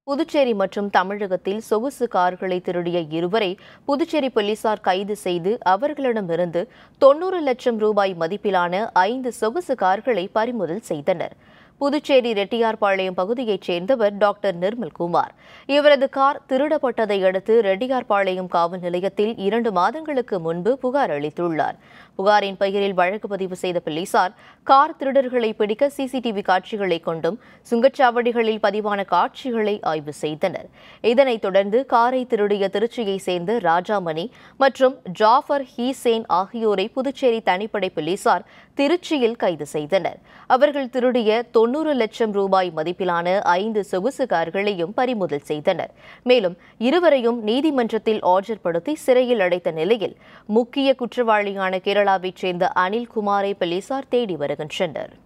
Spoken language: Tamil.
புதுச்சேரி மற்றும் தமிழகத்தில் சொகுசு கார்களை திருடிய இருவரை புதுச்சேரி போலீசார் கைது செய்து அவர்களிடமிருந்து தொன்னூறு லட்சம் ரூபாய் மதிப்பிலான ஐந்து சொகுசு கார்களை பறிமுதல் செய்தனர் புதுச்சேரி ரெட்டியார்பாளையம் பகுதியைச் சேர்ந்தவர் டாக்டர் நிர்மல்குமார் இவரது கார் திருடப்பட்டதை அடுத்து ரெட்டியார்பாளையம் காவல் நிலையத்தில் இரண்டு மாதங்களுக்கு முன்பு புகார் அளித்துள்ளார் புகாரின் பெயரில் வழக்கு பதிவு செய்த போலீசார் கார் திருடர்களை பிடிக்க சிசிடிவி காட்சிகளை கொண்டும் சுங்கச்சாவடிகளில் பதிவான காட்சிகளை ஆய்வு செய்தனர் இதனைத் தொடர்ந்து காரை திருடிய திருச்சியைச் சேர்ந்த ராஜாமணி மற்றும் ஜாஃபர் ஹீசேன் ஆகியோரை புதுச்சேரி தனிப்படை போலீசார் திருச்சியில் கைது செய்தனர் அவர்கள் திருடிய தொன்னூறு லட்சம் ரூபாய் மதிப்பிலான ஐந்து சொகுசு கார்களையும் பறிமுதல் செய்தனர் மேலும் இருவரையும் நீதிமன்றத்தில் ஆஜர்படுத்தி சிறையில் அடைத்த நிலையில் முக்கிய குற்றவாளியான கேரளாவைச் சேர்ந்த அனில் குமாரை போலீசார் தேடி வருகின்றனர்